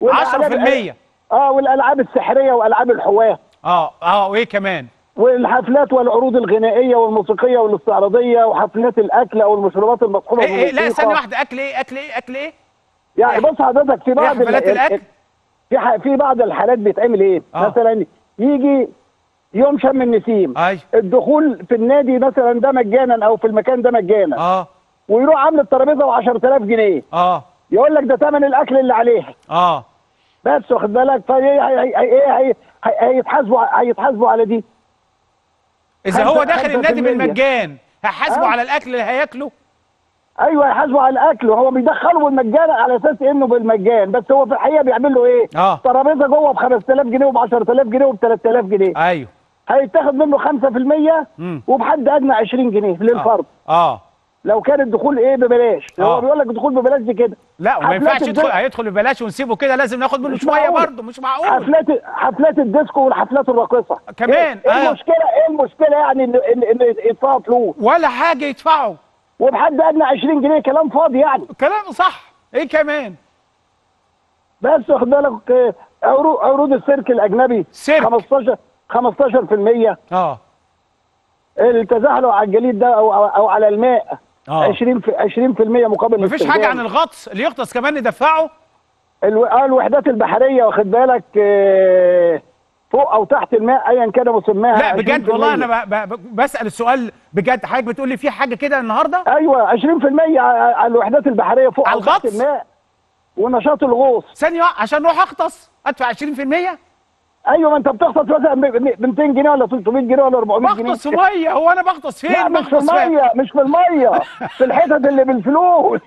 10% اه والالعاب السحريه والعاب الحواه اه اه وايه كمان والحفلات والعروض الغنائيه والموسيقيه والاستعراضيه وحفلات الاكل او المشروبات المصحوبه إيه إيه لا بالموسيقى. ثانيه واحده اكل ايه اكل ايه اكل ايه يعني بص حضرتك في بعض حفلات ال- ال- الأكل؟ في ح- في بعض الحالات بيتعمل ايه؟ آه. مثلا يجي يوم شم النسيم اي الدخول في النادي مثلا ده مجانا او في المكان ده مجانا اه ويروح عامل الترابيزه ب 10000 جنيه اه يقول لك ده ثمن الاكل اللي عليها اه بس واخد بالك فايه هي- هي- هي- هي- هي- هيتحاسبوا ع- هيتحاسبوا على دي اذا خمسة- هو داخل خمسة النادي في المية. بالمجان هحاسبه آه. على الاكل اللي هياكله ايوه هيحاسبوا على الاكل وهو بيدخله بالمجان على اساس انه بالمجان بس هو في الحقيقه بيعمل له ايه؟ اه ترابيزه جوه ب 5000 جنيه وب 10000 جنيه وب 3000 جنيه ايوه هيتاخد منه 5% مم. وبحد ادنى 20 جنيه للفرد اه لو كان الدخول ايه ببلاش آه. هو بيقول لك الدخول ببلاش دي كده لا وما حفلات ينفعش الدس- يدخل هيدخل ببلاش ونسيبه كده لازم ناخد منه مش شويه معقول. برضه مش معقول حفلات حفلات الديسكو والحفلات الراقصه كمان، ايه آه. المشكله ايه المشكله يعني ان ان إن يدفعوا فلوس ولا حاجه يدفعوا وبحد ادنى 20 جنيه كلام فاضي يعني كلامه صح ايه كمان بس واخد بالك آه، عروض عروض السيرك الاجنبي سيرك. 15 15% اه التزحلق على الجليد ده او او, أو على الماء اه 20 في 20% مقابل مفيش الاستخدام. حاجه عن الغطس اللي يغطس كمان ندفعه الو... آه الوحدات البحريه واخد بالك آه، فوق او تحت الماء ايا كان مسماها لا بجد 20%. والله انا ب... ب... ب- بسال السؤال بجد حضرتك بتقول لي في حاجه كده النهارده ايوه 20% على على الوحدات البحريه فوق على او تحت الغطس؟ الماء ونشاط الغوص ثانيه واحدة، عشان اروح اغطس ادفع 20% ايوه ما انت بتغطس مثلا ب 200 جنيه ولا 300 جنيه ولا 400 جنيه بغطس في ميه هو انا بغطس فين لا مش في بغطس فين الميه مش في الميه في الحتت اللي بالفلوس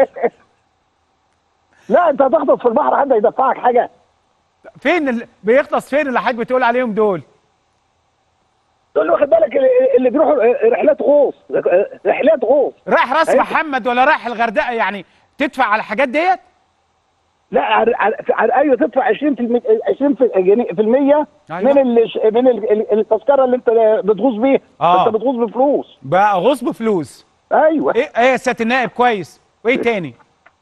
لا انت هتغطس في البحر حد هيدفعك حاجه فين اللي بيغطس فين اللي حضرتك بتقول عليهم دول تقول له واخد بالك اللي- اللي بيروحوا رحلات غوص رحلات غوص رايح راس أيوة. محمد ولا رايح الغردقه يعني تدفع على الحاجات ديت لا على على- على- ايوه تدفع 20 في المية 20 في جنيه- في المية أيوة. من ال من ال- ال- التذكره اللي انت بتغوص بيها آه. انت بتغوص بفلوس بقى غصب بفلوس ايوه ايه ايه يا سياده النائب كويس وايه تاني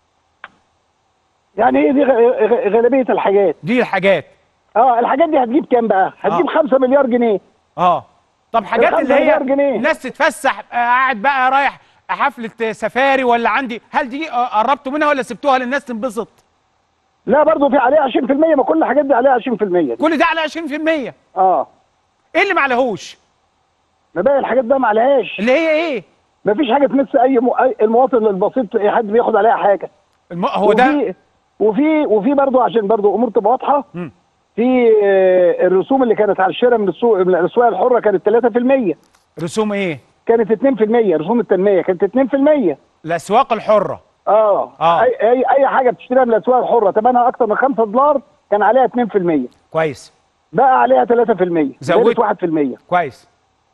يعني هي دي غ- غ- غالبيه الحاجات دي الحاجات اه الحاجات دي هتجيب كام بقى؟ هتجيب آه. 5 مليار جنيه اه طب حاجات الخمسة اللي هي مليار جنيه. الناس تتفسح آه، قاعد بقى رايح حفله سفاري ولا عندي هل دي آه، قربتوا منها ولا سبتوها للناس تنبسط لا برضه في عليها 20% ما كل الحاجات دي عليها 20% كل ده على 20% اه ايه اللي ما عليهوش ما باقي الحاجات ده ما عليهاش اللي هي ايه ما فيش حاجه تمس اي م... أي المواطن البسيط اي حد بياخد عليها حاجه الم... هو ده وفي وفي وفي برضه عشان برضه امور تبقى واضحه مم. في آه، الرسوم اللي كانت على الشراء من السوق من الاسواق الحره كانت 3% رسوم ايه كانت 2% رسوم التنميه كانت 2% الاسواق الحره اه, آه. اي اي اي حاجه بتشتريها من الاسواق الحره ثمنها اكتر من 5 دولار كان عليها 2% كويس بقى عليها 3% زودت. زودت 1% كويس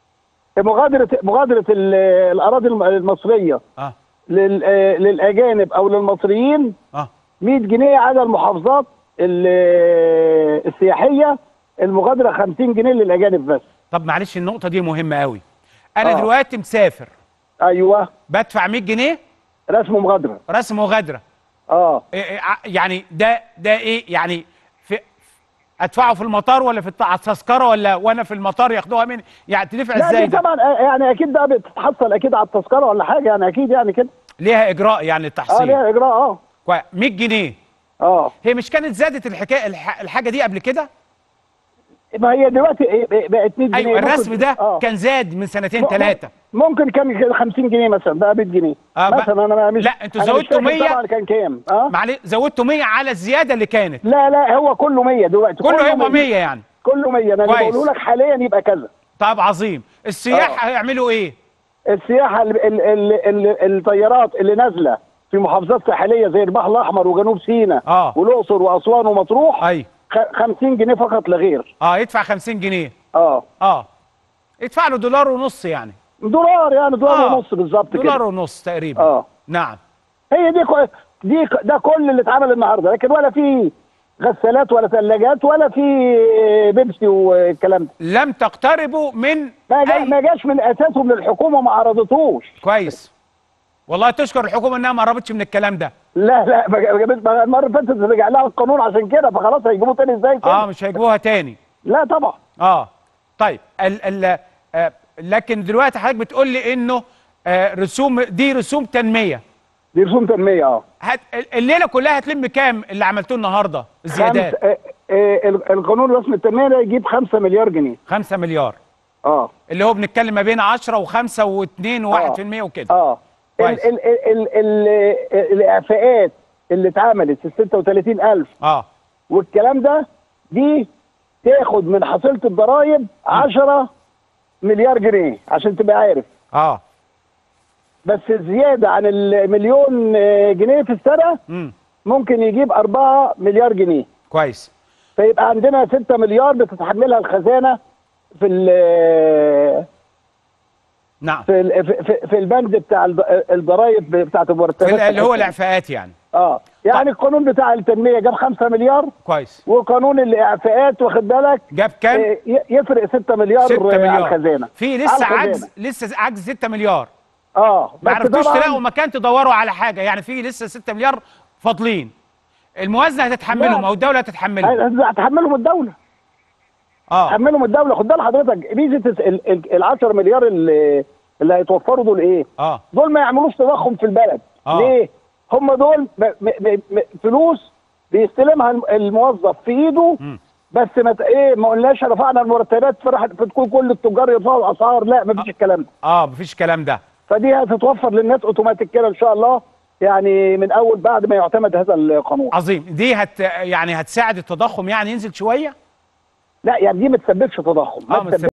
مغادره مغادره ال- الاراضي الم- المصريه اه لل- آه، للاجانب او للمصريين اه 100 جنيه على المحافظات ال- آه، السياحيه المغادره 50 جنيه للاجانب بس طب معلش النقطه دي مهمه قوي انا آه. دلوقتي مسافر ايوه بدفع 100 جنيه رسم مغادره رسم مغادره اه إيه إيه ع- يعني ده ده ايه يعني في ادفعه في المطار ولا في الت- على التذكره ولا وانا في المطار ياخدوها مني يعني تدفع لا ازاي دي ده طبعا آه، يعني اكيد ده بتتحصل اكيد على التذكره ولا حاجه يعني اكيد يعني كده ليها اجراء يعني اه التحصيل ليها اجراء اه كويس 100 جنيه اه هي مش كانت زادت الحكايه الح- الحاجه دي قبل كده ما هي دلوقتي إيه، بقت 100 جنيه ايوه ممكن- الرسم ده آه. كان زاد من سنتين م- ثلاثه ممكن كان 50 جنيه مثلا بقى 100 جنيه آه، بقى- مثلا انا مش لا، انتوا أنا مش زودتوا فاكر 100 طبعا كان كام اه معلش زودتوا 100 على الزياده اللي كانت لا لا هو كله 100 دلوقتي كله يبقى 100 يعني كله 100 انا اللي كويس. بقوله لك حاليا يبقى كذا طب عظيم السياح هيعملوا ايه السياحه ال ال ال ال الطيارات اللي نازله في محافظات ساحليه زي البحر الاحمر وجنوب سيناء آه. والاقصر واسوان ومطروح اي خ- 50 جنيه فقط لا غير اه يدفع 50 جنيه اه اه يدفع له دولار ونص يعني دولار يعني دولار آه. ونص بالظبط دولار كده ونص تقريبا اه نعم هي دي كو... دي ك- ده كل اللي اتعمل النهارده لكن ولا في غسالات ولا ثلاجات ولا في بيبسي والكلام ده لم تقتربوا من ما, جا... أي... ما جاش من اساسه من الحكومه ما عرضتوش كويس والله تشكر الحكومه انها ما قربتش من الكلام ده لا لا ما ما جابتش ما المره اللي فاتت رجع لها القانون عشان كده فخلاص هيجيبوه تاني ازاي كده اه مش هيجيبوها تاني لا طبعا اه طيب ال ال آه لكن دلوقتي حضرتك بتقول لي انه آه رسوم دي رسوم تنميه دي رسوم تنميه اه هت الليله كلها هتلم كام اللي عملتوه النهارده خمس الزيادات آه آه ال- القانون الرسمي التنميه ده يجيب 5 مليار جنيه 5 مليار اه اللي هو بنتكلم ما بين 10 و5 و2 و1% وكده اه ال كويس. ال ال ال ال الاعفاءات اللي اتعملت ال 36000 اه والكلام ده دي تاخد من حصيله الضرايب 10 مليار جنيه عشان تبقى عارف اه بس الزياده عن المليون آه، جنيه في السنه امم ممكن يجيب 4 مليار جنيه كويس فيبقى عندنا 6 مليار بتتحملها الخزانه في ال- نعم في ال- في- في- في البند بتاع الض- الضرايب بتاعت في المرتبات ال- اللي هو الاعفاءات يعني اه يعني القانون بتاع التنميه جاب 5 مليار كويس وقانون الاعفاءات واخد بالك جاب كام آه، ي- يفرق 6 مليار, 6 على مليار الخزانه في لسه على عجز الخزانة. لسه عجز 6 مليار اه ما بس عرفتوش طبعاً تلاقوا مكان تدوروا على حاجه يعني في لسه 6 مليار فاضلين الموازنه هتتحملهم لا. او الدوله هتتحملهم هتحملهم الدوله اه هتحملهم الدوله خد بال حضرتك ميزه ال- ال ال 10 مليار اللي, اللي هيتوفروا دول ايه؟ اه دول ما يعملوش تضخم في البلد آه. ليه؟ هم دول ب ب ب ب فلوس بيستلمها الم- الموظف في ايده مم. بس ما ت- ايه ما قلناش رفعنا المرتبات فرح فتكون كل التجار يرفعوا الاسعار لا ما فيش الكلام ده اه مفيش الكلام ده فدي هتتوفر للناس اوتوماتيك كده ان شاء الله يعني من اول بعد ما يعتمد هذا القانون عظيم دي هت يعني هتساعد التضخم يعني ينزل شويه لا يعني دي ما تسببش تضخم اه ما ما تسببش